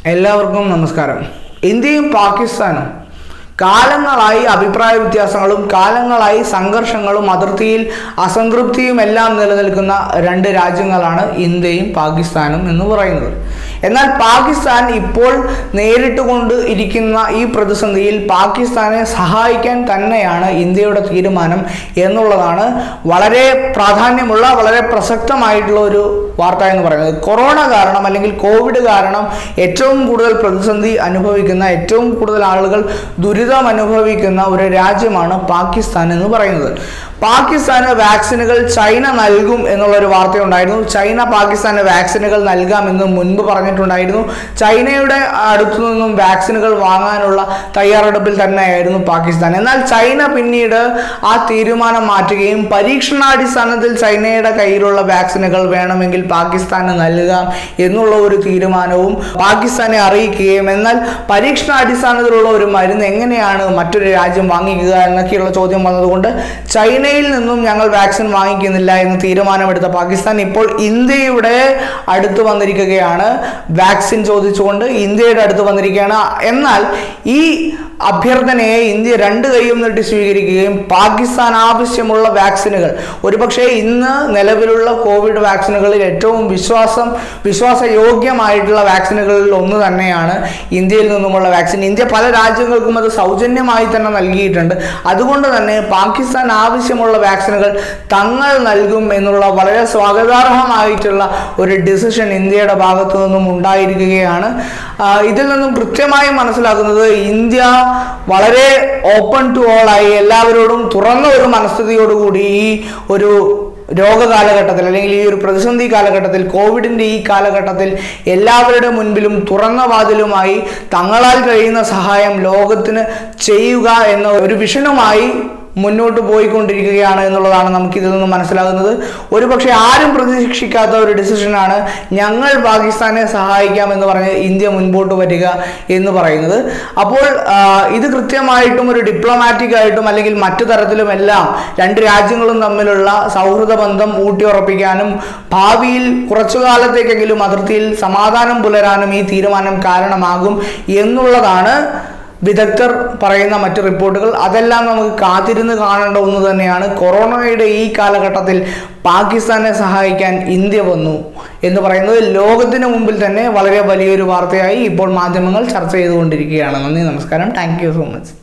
എല്ലാവർക്കും നമസ്കാരം ഇന്ത്യയും പാകിസ്ഥാനും കാലങ്ങളായി അഭിപ്രായ വ്യത്യാസങ്ങളും കാലങ്ങളായി സംഘർഷങ്ങളും അതിർത്തിയിൽ അസംതൃപ്തിയും എല്ലാം നിലനിൽക്കുന്ന രണ്ട് രാജ്യങ്ങളാണ് ഇന്ത്യയും പാകിസ്ഥാനും എന്ന് പറയുന്നത് എന്നാൽ പാകിസ്ഥാൻ ഇപ്പോൾ നേരിട്ട് കൊണ്ട് ഇരിക്കുന്ന ഈ പ്രതിസന്ധിയിൽ പാകിസ്ഥാനെ സഹായിക്കാൻ തന്നെയാണ് ഇന്ത്യയുടെ തീരുമാനം എന്നുള്ളതാണ് വളരെ പ്രാധാന്യമുള്ള വളരെ പ്രസക്തമായിട്ടുള്ള ഒരു വാർത്ത എന്ന് പറയുന്നത് കൊറോണ കാരണം അല്ലെങ്കിൽ കോവിഡ് കാരണം ഏറ്റവും കൂടുതൽ പ്രതിസന്ധി അനുഭവിക്കുന്ന ഏറ്റവും കൂടുതൽ ആളുകൾ ദുരിതം അനുഭവിക്കുന്ന ഒരു രാജ്യമാണ് പാകിസ്ഥാൻ എന്ന് പറയുന്നത് പാകിസ്ഥാന് വാക്സിനുകൾ ചൈന നൽകും എന്നുള്ളൊരു വാർത്തയുണ്ടായിരുന്നു ചൈന പാകിസ്ഥാന് വാക്സിനുകൾ നൽകാമെന്ന് മുൻപ് പറഞ്ഞിട്ടുണ്ടായിരുന്നു ചൈനയുടെ അടുത്തു നിന്നും വാക്സിനുകൾ വാങ്ങാനുള്ള തയ്യാറെടുപ്പിൽ തന്നെയായിരുന്നു പാകിസ്ഥാൻ എന്നാൽ ചൈന പിന്നീട് ആ തീരുമാനം മാറ്റുകയും പരീക്ഷണാടിസ്ഥാനത്തിൽ ചൈനയുടെ കയ്യിലുള്ള വാക്സിനുകൾ വേണമെങ്കിൽ പാകിസ്ഥാന് നൽകാം എന്നുള്ള ഒരു തീരുമാനവും പാകിസ്ഥാനെ അറിയിക്കുകയും എന്നാൽ പരീക്ഷണാടിസ്ഥാനത്തിലുള്ള ഒരു മരുന്ന് എങ്ങനെയാണ് മറ്റൊരു രാജ്യം വാങ്ങിക്കുക എന്നൊക്കെയുള്ള ചോദ്യം വന്നതുകൊണ്ട് ചൈനയിൽ നിന്നും ഞങ്ങൾ വാക്സിൻ വാങ്ങിക്കുന്നില്ല എന്ന് തീരുമാനമെടുത്ത പാകിസ്ഥാൻ ഇപ്പോൾ ഇന്ത്യയുടെ അടുത്ത് വന്നിരിക്കുകയാണ് വാക്സിൻ ചോദിച്ചുകൊണ്ട് ഇന്ത്യയുടെ അടുത്ത് വന്നിരിക്കുകയാണ് എന്നാൽ ഈ അഭ്യർത്ഥനയെ ഇന്ത്യ രണ്ട് കൈയും നീട്ടി സ്വീകരിക്കുകയും പാകിസ്ഥാൻ ആവശ്യമുള്ള വാക്സിനുകൾ ഒരുപക്ഷെ ഇന്ന് നിലവിലുള്ള കോവിഡ് വാക്സിനുകളിൽ ഏറ്റവും വിശ്വാസം വിശ്വാസയോഗ്യമായിട്ടുള്ള വാക്സിനുകളിൽ ഒന്ന് തന്നെയാണ് ഇന്ത്യയിൽ നിന്നുമുള്ള വാക്സിൻ ഇന്ത്യ പല രാജ്യങ്ങൾക്കും അത് സൗജന്യമായി തന്നെ നൽകിയിട്ടുണ്ട് അതുകൊണ്ട് തന്നെ പാകിസ്ഥാൻ ആവശ്യമുള്ള വാക്സിനുകൾ തങ്ങൾ നൽകും എന്നുള്ള വളരെ സ്വാഗതാർഹമായിട്ടുള്ള ഒരു ഡിസിഷൻ ഇന്ത്യയുടെ ഭാഗത്തു നിന്നും ഉണ്ടായിരിക്കുകയാണ് ആ, ഇതിൽ നിന്നും കൃത്യമായി മനസ്സിലാക്കുന്നത് ഇന്ത്യ വളരെ ഓപ്പൺ ടു ഓൾ ആയി എല്ലാവരോടും തുറന്ന ഒരു മനസ്ഥിതിയോടുകൂടി ഈ ഒരു രോഗകാലഘട്ടത്തിൽ അല്ലെങ്കിൽ ഈ ഒരു പ്രതിസന്ധി കാലഘട്ടത്തിൽ കോവിഡിൻ്റെ ഈ കാലഘട്ടത്തിൽ എല്ലാവരുടെ മുൻപിലും തുറന്ന വാതിലുമായി തങ്ങളാൽ കഴിയുന്ന സഹായം ലോകത്തിന് ചെയ്യുക എന്ന ഒരു വിഷനുമായി മുന്നോട്ട് പോയിക്കൊണ്ടിരിക്കുകയാണ് എന്നുള്ളതാണ് നമുക്ക് ഇതിൽ നിന്ന് മനസ്സിലാകുന്നത് ഒരുപക്ഷെ ആരും പ്രതീക്ഷിക്കാത്ത ഒരു ഡിസിഷനാണ് ഞങ്ങൾ പാകിസ്ഥാനെ സഹായിക്കാം എന്ന് പറഞ്ഞ് ഇന്ത്യ മുൻപോട്ട് വരിക എന്ന് പറയുന്നത് അപ്പോൾ ആ, ഇത് കൃത്യമായിട്ടും ഒരു ഡിപ്ലോമാറ്റിക് ആയിട്ടും അല്ലെങ്കിൽ മറ്റു തരത്തിലുമെല്ലാം രണ്ട് രാജ്യങ്ങളും തമ്മിലുള്ള സൗഹൃദ ബന്ധം ഊട്ടിയുറപ്പിക്കാനും ഭാവിയിൽ കുറച്ചു കാലത്തേക്കെങ്കിലും അതിർത്തിയിൽ സമാധാനം പുലരാനും ഈ തീരുമാനം കാരണമാകും എന്നുള്ളതാണ് വിദഗ്ധർ പറയുന്ന മറ്റ് റിപ്പോർട്ടുകൾ അതെല്ലാം നമുക്ക് കാത്തിരുന്ന് കാണേണ്ട ഒന്ന് തന്നെയാണ് കൊറോണയുടെ ഈ കാലഘട്ടത്തിൽ പാകിസ്ഥാനെ സഹായിക്കാൻ ഇന്ത്യ വന്നു എന്ന് പറയുന്നത് ലോകത്തിന് മുമ്പിൽ തന്നെ വളരെ വലിയൊരു വാർത്തയായി ഇപ്പോൾ മാധ്യമങ്ങൾ ചർച്ച ചെയ്തുകൊണ്ടിരിക്കുകയാണ് നന്ദി നമസ്കാരം താങ്ക് യു സോ മച്ച്